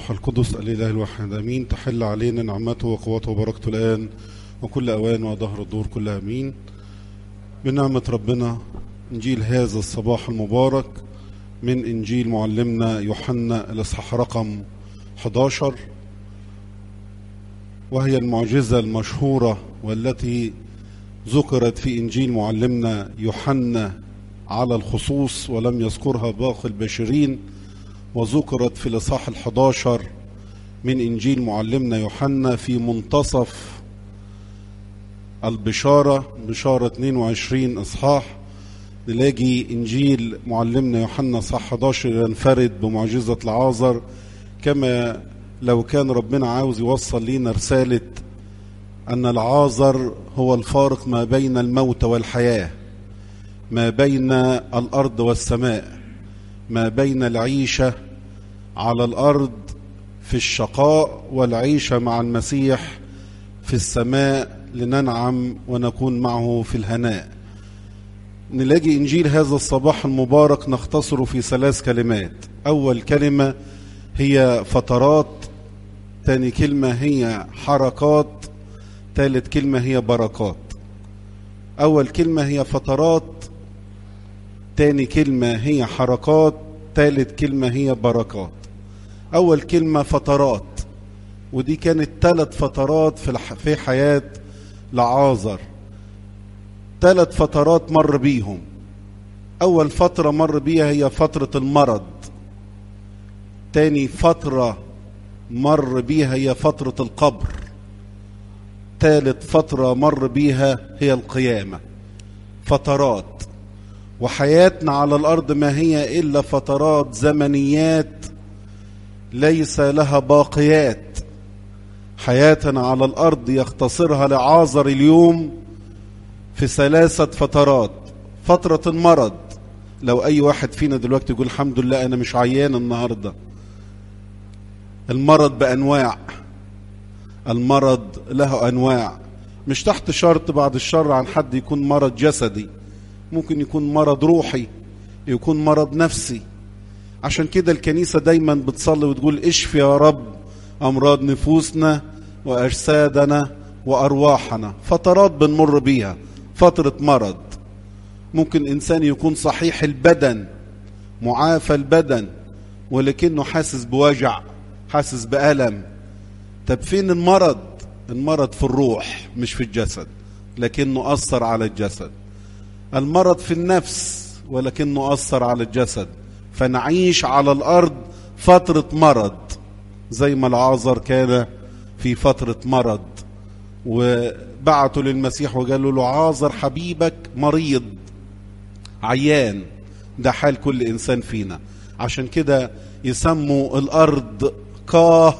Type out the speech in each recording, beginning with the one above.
والروح القدس الإله الواحد أمين تحل علينا نعمته وقوته وبركته الآن وكل أوان وظهر الدور كلها أمين بنعمة ربنا إنجيل هذا الصباح المبارك من إنجيل معلمنا يوحنا الإصحاح رقم 11 وهي المعجزة المشهورة والتي ذكرت في إنجيل معلمنا يوحنا على الخصوص ولم يذكرها باقي البشرين وذكرت في الإصحاح الحداشر من إنجيل معلمنا يوحنا في منتصف البشارة بشارة 22 إصحاح نلاقي إنجيل معلمنا يوحنا صح 11 ينفرد بمعجزة العازر كما لو كان ربنا عاوز يوصل لنا رسالة أن العازر هو الفارق ما بين الموت والحياة ما بين الأرض والسماء ما بين العيشة على الأرض في الشقاء والعيشة مع المسيح في السماء لننعم ونكون معه في الهناء نلاقي إنجيل هذا الصباح المبارك نختصره في ثلاث كلمات أول كلمة هي فترات تاني كلمة هي حركات ثالث كلمة هي بركات أول كلمة هي فترات تاني كلمة هي حركات ثالث كلمة هي بركات أول كلمة فترات ودي كانت ثلاث فترات في في حياة لعازر ثلاث فترات مر بيهم أول فترة مر بيها هي فترة المرض تاني فترة مر بيها هي فترة القبر ثالث فترة مر بيها هي القيامة فترات وحياتنا على الأرض ما هي إلا فترات زمنيات ليس لها باقيات حياتنا على الأرض يختصرها لعازر اليوم في ثلاثة فترات فترة المرض لو أي واحد فينا دلوقتي يقول الحمد لله أنا مش عيان النهاردة المرض بأنواع المرض له أنواع مش تحت شرط بعد الشر عن حد يكون مرض جسدي ممكن يكون مرض روحي يكون مرض نفسي عشان كده الكنيسة دايما بتصلي وتقول اشف يا رب أمراض نفوسنا وأجسادنا وأرواحنا فترات بنمر بيها فترة مرض ممكن إنسان يكون صحيح البدن معافى البدن ولكنه حاسس بوجع حاسس بألم طب فين المرض المرض في الروح مش في الجسد لكنه أثر على الجسد المرض في النفس ولكنه أثر على الجسد فنعيش على الأرض فترة مرض زي ما العازر كان في فترة مرض وبعتوا للمسيح وقالوا له عازر حبيبك مريض عيان ده حال كل إنسان فينا عشان كده يسموا الأرض كاه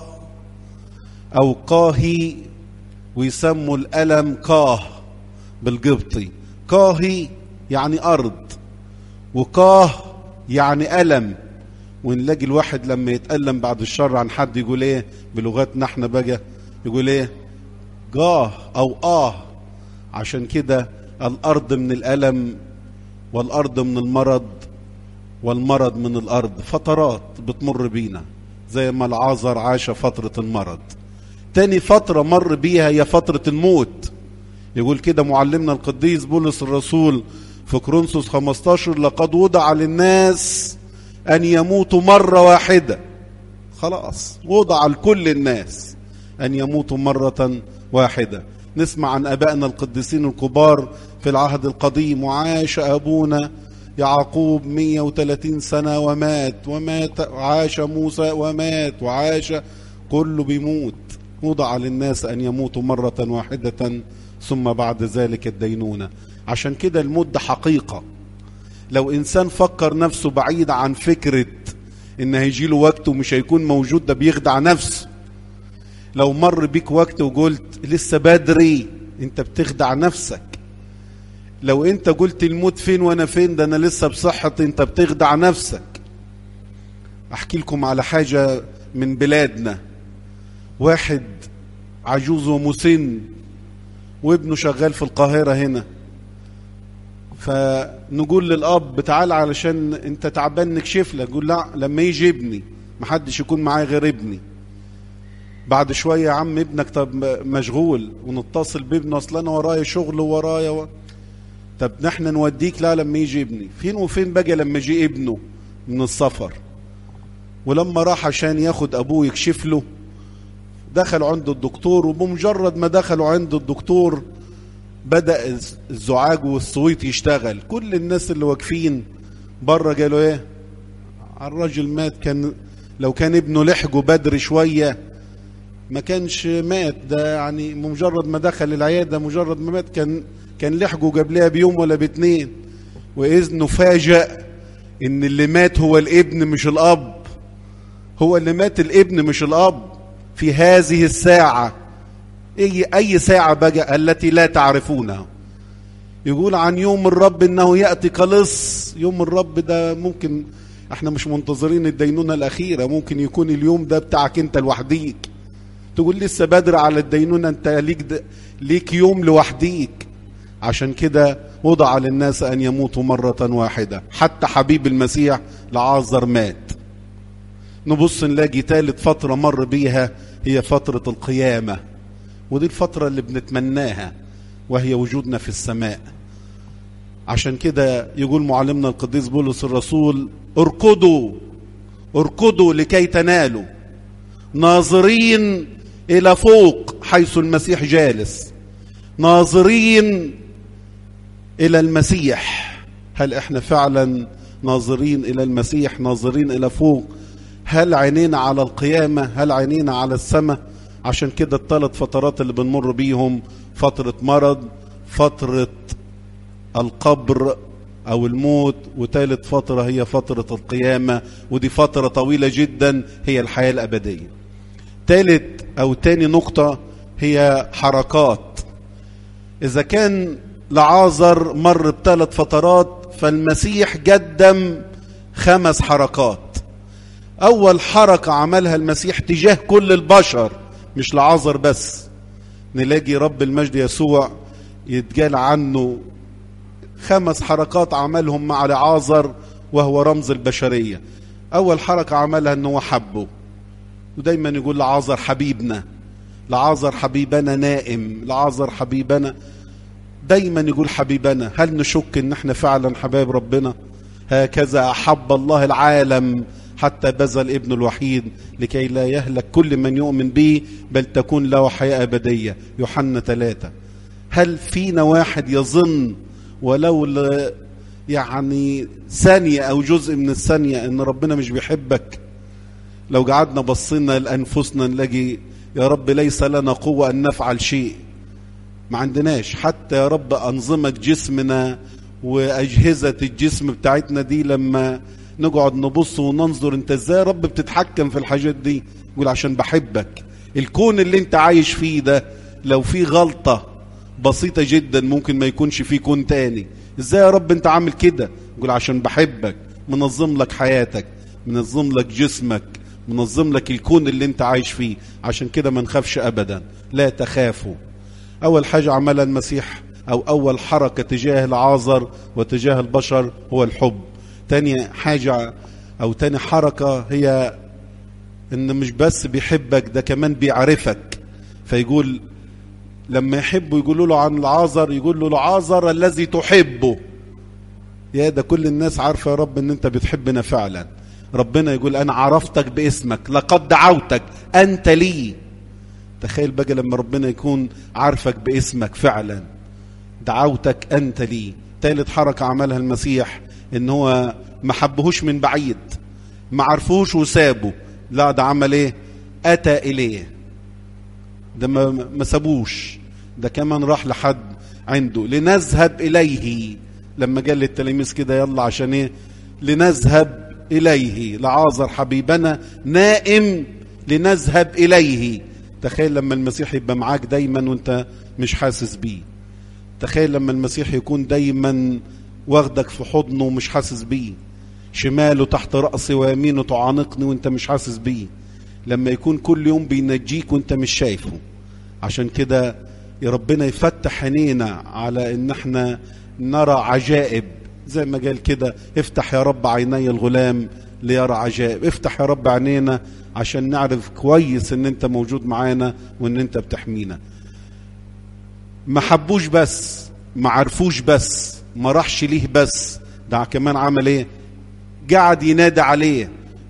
أو قاهي ويسموا الألم كاه بالقبطي كاهي يعني أرض وكاه يعني ألم ونلاقي الواحد لما يتألم بعد الشر عن حد يقول ايه بلغتنا احنا بقى يقول ايه جاه او اه عشان كده الارض من الالم والارض من المرض والمرض من الارض فترات بتمر بينا زي ما العازر عاش فترة المرض تاني فترة مر بيها هي فترة الموت يقول كده معلمنا القديس بولس الرسول في كرونسوس 15 لقد وضع للناس أن يموتوا مرة واحدة خلاص وضع لكل الناس أن يموتوا مرة واحدة نسمع عن أبائنا القديسين الكبار في العهد القديم وعاش أبونا يعقوب 130 سنة ومات ومات وعاش موسى ومات وعاش كله بيموت وضع للناس أن يموتوا مرة واحدة ثم بعد ذلك الدينونة عشان كده الموت ده حقيقة لو إنسان فكر نفسه بعيد عن فكرة إن هيجي له وقت ومش هيكون موجود ده بيخدع نفسه لو مر بيك وقت وقلت لسه بدري انت بتخدع نفسك لو انت قلت الموت فين وانا فين ده انا لسه بصحتي انت بتخدع نفسك احكي لكم على حاجة من بلادنا واحد عجوز ومسن وابنه شغال في القاهرة هنا فنقول للاب تعال علشان انت تعبان نكشف لك يقول لا لما يجي ابني محدش يكون معايا غير ابني بعد شويه يا عم ابنك طب مشغول ونتصل بابنه اصل انا ورايا شغل ورايا و... طب نحن نوديك لا لما يجي ابني فين وفين بقى لما يجي ابنه من السفر ولما راح عشان ياخد ابوه يكشف له دخل عند الدكتور وبمجرد ما دخلوا عند الدكتور بدأ الزعاج والصويت يشتغل كل الناس اللي واقفين بره قالوا ايه الراجل مات كان لو كان ابنه لحقه بدري شوية ما كانش مات ده يعني مجرد ما دخل العيادة مجرد ما مات كان كان لحقه قبلها بيوم ولا باتنين وإذ نفاجأ إن اللي مات هو الابن مش الأب هو اللي مات الابن مش الأب في هذه الساعة أي أي ساعة بقى التي لا تعرفونها يقول عن يوم الرب إنه يأتي كلص يوم الرب ده ممكن احنا مش منتظرين الدينونة الأخيرة ممكن يكون اليوم ده بتاعك انت لوحديك تقول لسه بدري على الدينونة انت ليك, د... ليك يوم لوحديك عشان كده وضع للناس أن يموتوا مرة واحدة حتى حبيب المسيح لعازر مات نبص نلاقي تالت فترة مر بيها هي فترة القيامة ودي الفترة اللي بنتمناها وهي وجودنا في السماء عشان كده يقول معلمنا القديس بولس الرسول اركضوا اركضوا لكي تنالوا ناظرين الى فوق حيث المسيح جالس ناظرين الى المسيح هل احنا فعلا ناظرين الى المسيح ناظرين الى فوق هل عينينا على القيامه هل عينينا على السماء عشان كده الثلاث فترات اللي بنمر بيهم فتره مرض فتره القبر او الموت وثالث فتره هي فتره القيامه ودي فتره طويله جدا هي الحياه الابديه ثالث او تاني نقطه هي حركات اذا كان لعازر مر بثلاث فترات فالمسيح قدم خمس حركات اول حركه عملها المسيح تجاه كل البشر مش لعازر بس نلاقي رب المجد يسوع يتقال عنه خمس حركات عملهم مع لعازر وهو رمز البشرية أول حركة عملها أنه حبه ودايما يقول لعازر حبيبنا لعازر حبيبنا نائم لعازر حبيبنا دايما يقول حبيبنا هل نشك ان احنا فعلا حبايب ربنا هكذا احب الله العالم حتى بذل ابن الوحيد لكي لا يهلك كل من يؤمن به بل تكون له حياة أبدية يوحنا ثلاثة هل فينا واحد يظن ولو يعني ثانية أو جزء من الثانية إن ربنا مش بيحبك لو قعدنا بصينا لأنفسنا نلاقي يا رب ليس لنا قوة أن نفعل شيء ما عندناش حتى يا رب أنظمة جسمنا وأجهزة الجسم بتاعتنا دي لما نقعد نبص وننظر انت ازاي يا رب بتتحكم في الحاجات دي يقول عشان بحبك الكون اللي انت عايش فيه ده لو في غلطة بسيطة جدا ممكن ما يكونش فيه كون تاني ازاي يا رب انت عامل كده يقول عشان بحبك منظم لك حياتك منظم لك جسمك منظم لك الكون اللي انت عايش فيه عشان كده ما نخافش ابدا لا تخافوا اول حاجة عملها المسيح او اول حركة تجاه العازر وتجاه البشر هو الحب تاني حاجة او تاني حركة هي ان مش بس بيحبك ده كمان بيعرفك فيقول لما يحبوا يقولوا له عن العازر يقول له العازر الذي تحبه يا ده كل الناس عارفة يا رب ان انت بتحبنا فعلا ربنا يقول انا عرفتك باسمك لقد دعوتك انت لي تخيل بقى لما ربنا يكون عارفك باسمك فعلا دعوتك انت لي ثالث حركة عملها المسيح ان هو ما حبهوش من بعيد ما عرفوش وسابه لا ده عمل ايه اتى اليه ده ما ما سابوش ده كمان راح لحد عنده لنذهب اليه لما قال للتلاميذ كده يلا عشان ايه لنذهب اليه لعازر حبيبنا نائم لنذهب اليه تخيل لما المسيح يبقى معاك دايما وانت مش حاسس بيه تخيل لما المسيح يكون دايما واخدك في حضنه ومش حاسس بيه شماله تحت رأسي ويمينه تعانقني وانت مش حاسس بيه لما يكون كل يوم بينجيك وانت مش شايفه عشان كده يا ربنا يفتح عينينا على ان احنا نرى عجائب زي ما قال كده افتح يا رب عيني الغلام ليرى عجائب افتح يا رب عينينا عشان نعرف كويس ان انت موجود معانا وان انت بتحمينا ما حبوش بس ما عرفوش بس ما راحش ليه بس ده كمان عمل ايه قعد ينادى عليه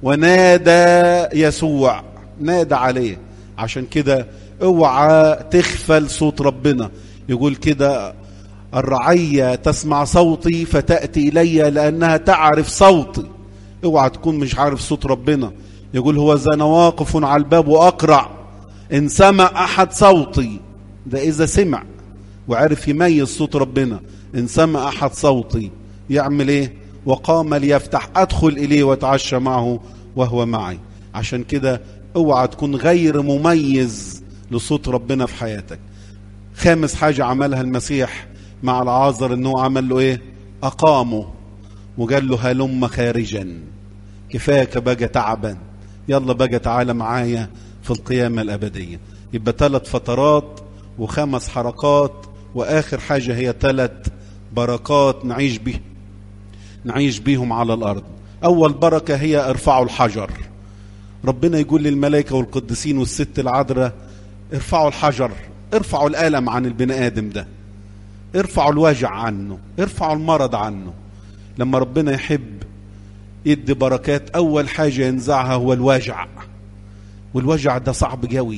ونادى يسوع نادى عليه عشان كده اوعى تغفل صوت ربنا يقول كده الرعية تسمع صوتي فتأتي إلي لأنها تعرف صوتي اوعى تكون مش عارف صوت ربنا يقول هو ذا واقف على الباب وأقرع إن سمع أحد صوتي ده إذا سمع وعرف يميز صوت ربنا إن سمع أحد صوتي يعمل إيه وقام ليفتح أدخل إليه وأتعشى معه وهو معي عشان كده اوعى تكون غير مميز لصوت ربنا في حياتك خامس حاجة عملها المسيح مع العازر انه عمل له ايه اقامه وقال له هلم خارجا كفاك بقى تعبا يلا بقى تعالى معايا في القيامة الأبدية يبقى ثلاث فترات وخمس حركات وآخر حاجة هي ثلاث بركات نعيش به نعيش بيهم على الأرض أول بركة هي ارفعوا الحجر ربنا يقول للملائكة والقديسين والست العذراء ارفعوا الحجر ارفعوا الألم عن البني آدم ده ارفعوا الوجع عنه ارفعوا المرض عنه لما ربنا يحب يدي بركات أول حاجة ينزعها هو الوجع والوجع ده صعب قوي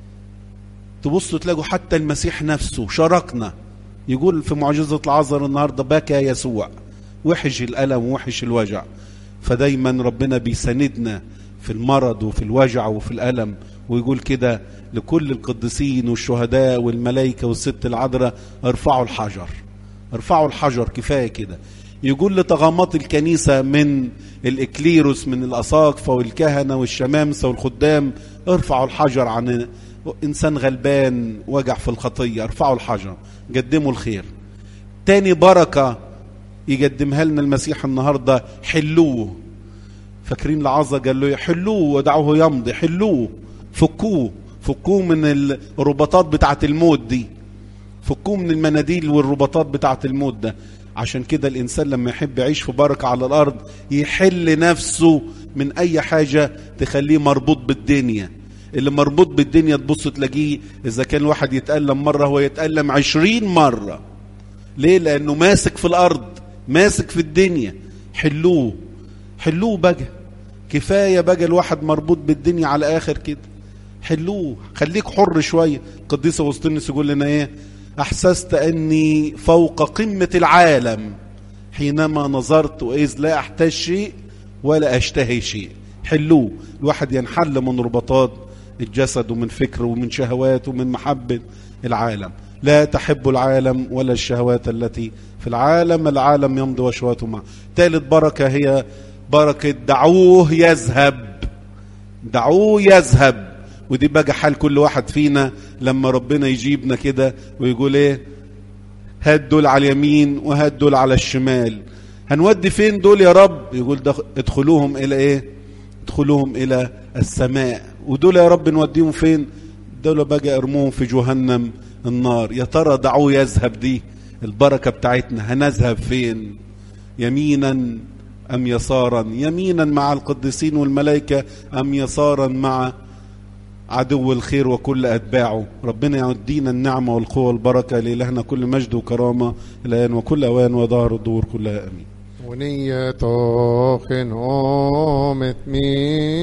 تبصوا تلاقوا حتى المسيح نفسه شاركنا يقول في معجزة العذر النهاردة بكى يسوع وحش الألم وحش الوجع فدايما ربنا بيساندنا في المرض وفي الوجع وفي الألم ويقول كده لكل القديسين والشهداء والملائكة والست العذراء ارفعوا الحجر ارفعوا الحجر كفاية كده يقول لطغمات الكنيسة من الإكليروس من الأساقفة والكهنة والشمامسة والخدام ارفعوا الحجر عن إنسان غلبان وجع في الخطية ارفعوا الحجر قدموا الخير تاني بركة يقدمها لنا المسيح النهاردة حلوه فاكرين العظة قال له حلوه ودعوه يمضي حلوه فكوه فكوه من الرباطات بتاعة الموت دي فكوه من المناديل والرباطات بتاعة الموت ده عشان كده الإنسان لما يحب يعيش في بركة على الأرض يحل نفسه من أي حاجة تخليه مربوط بالدنيا اللي مربوط بالدنيا تبص تلاقيه إذا كان الواحد يتألم مرة هو يتألم عشرين مرة ليه لأنه ماسك في الأرض ماسك في الدنيا حلوه حلوه بقى كفاية بقى الواحد مربوط بالدنيا على آخر كده حلوه خليك حر شوية قديسة وسطنس يقول لنا ايه احسست اني فوق قمة العالم حينما نظرت واذ لا احتاج شيء ولا اشتهي شيء حلوه الواحد ينحل من رباطات الجسد ومن فكر ومن شهوات ومن محبة العالم لا تحب العالم ولا الشهوات التي في العالم العالم يمضي وشواته معه ثالث بركة هي بركة دعوه يذهب دعوه يذهب ودي بقى حال كل واحد فينا لما ربنا يجيبنا كده ويقول ايه هات دول على اليمين وهات دول على الشمال هنودي فين دول يا رب يقول ده ادخلوهم الى ايه ادخلوهم الى السماء ودول يا رب نوديهم فين دول بقى ارموهم في جهنم النار يا ترى دعوه يذهب دي البركة بتاعتنا هنذهب فين يمينا أم يسارا يمينا مع القديسين والملائكة أم يسارا مع عدو الخير وكل أتباعه ربنا يدينا النعمة والقوة والبركة لإلهنا كل مجد وكرامة الآن وكل أوان وظهر الدور كلها أمين ونية خن أمت مين